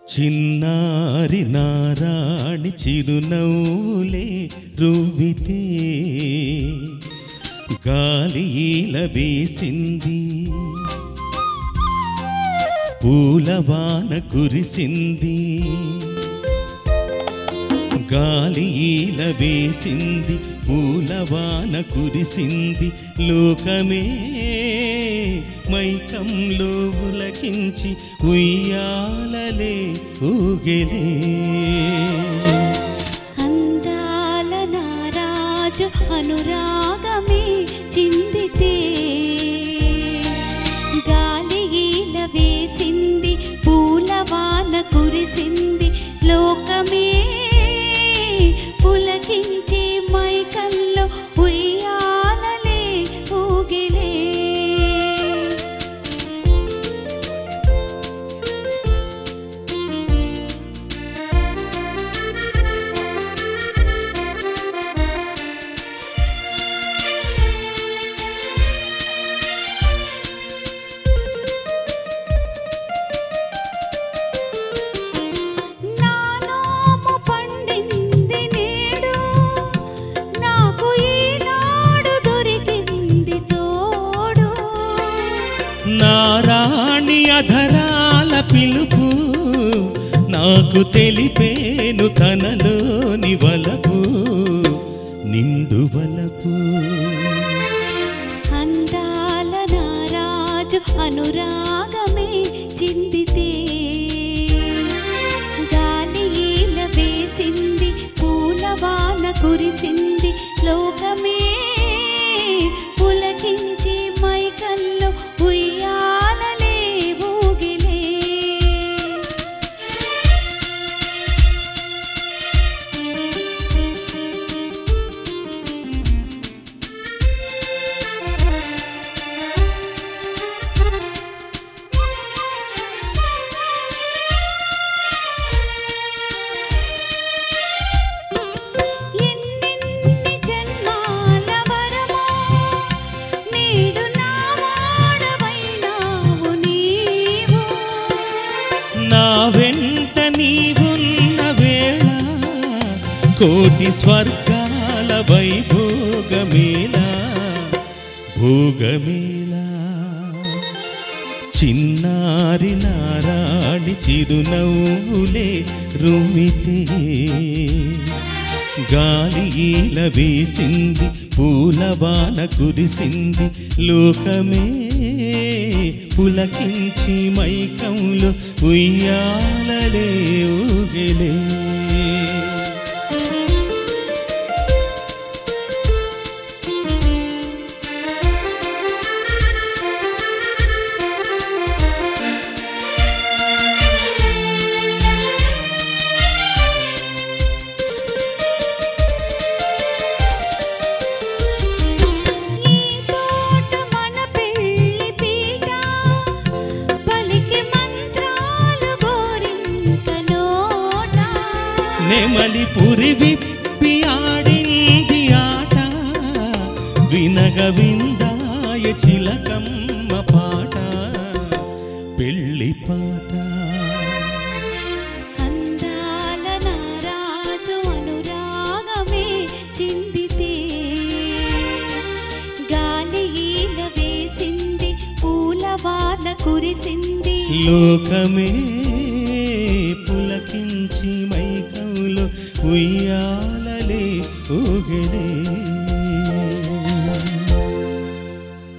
చిన్నారి నారాణి చిరునవ్వులే రువ్వితే గాలి ఈల వేసింది పూలవాన కురిసింది గాలి ఈల వేసింది పూలవాన కురిసింది లోకమే మైకంలో ఉలకించి ఉయ్యాలలే ఊగెలే అందాల నారాజు అనురాగమే చిందితే గాలి ఈల వేసింది పూలవాన కురిసింది లోకమే పులకించి మైకల్లో ఉయ్యాలలే ఊగిలే నాలోము పండింది నేడు నాకు ఈనాడు దొరికింది తోడు నారాణి అధరాల పిలుపు నాకు తెలిపేను తనలోని వలపు నిండు వలపు అందాల నారాజు అనురాగమే చిందితే గాలి ఈల వేసింది పూలవాన కురిసింది లోకమే పులకించి మైకల్లో ఉయ్యాలలే ఊగిలే ఎన్నెన్ని జన్మాల వరమో నేడు నా వాడవైనావు నీవు నా వెంట నీవున్న వేళ కోటి స్వర్గాల వైభోగమేలా భోగమేలా చిన్నారి నారాణి చిరునవ్వులే రుమితే గాలి ఈల వేసింది పూలవాన కురిసింది లోకమే పులకించి మైకంలో ఉయ్యాలలే ఊగలే ఈ తోట మన పెళ్లి పీట పలికి మంత్రాలు గోరింక నోట నెమలి పురి విప్పి ఆడింది ఆట వినగ విందాయ చిలకమ్మ పాట పెళ్ళి పాట అందాల నారాజు అనురాగమే చిందితే గాలి ఈల వేసింది పూలవాన కురిసింది లోకమే పులకించి మైకంలో ఉయ్యాలలే ఊగలే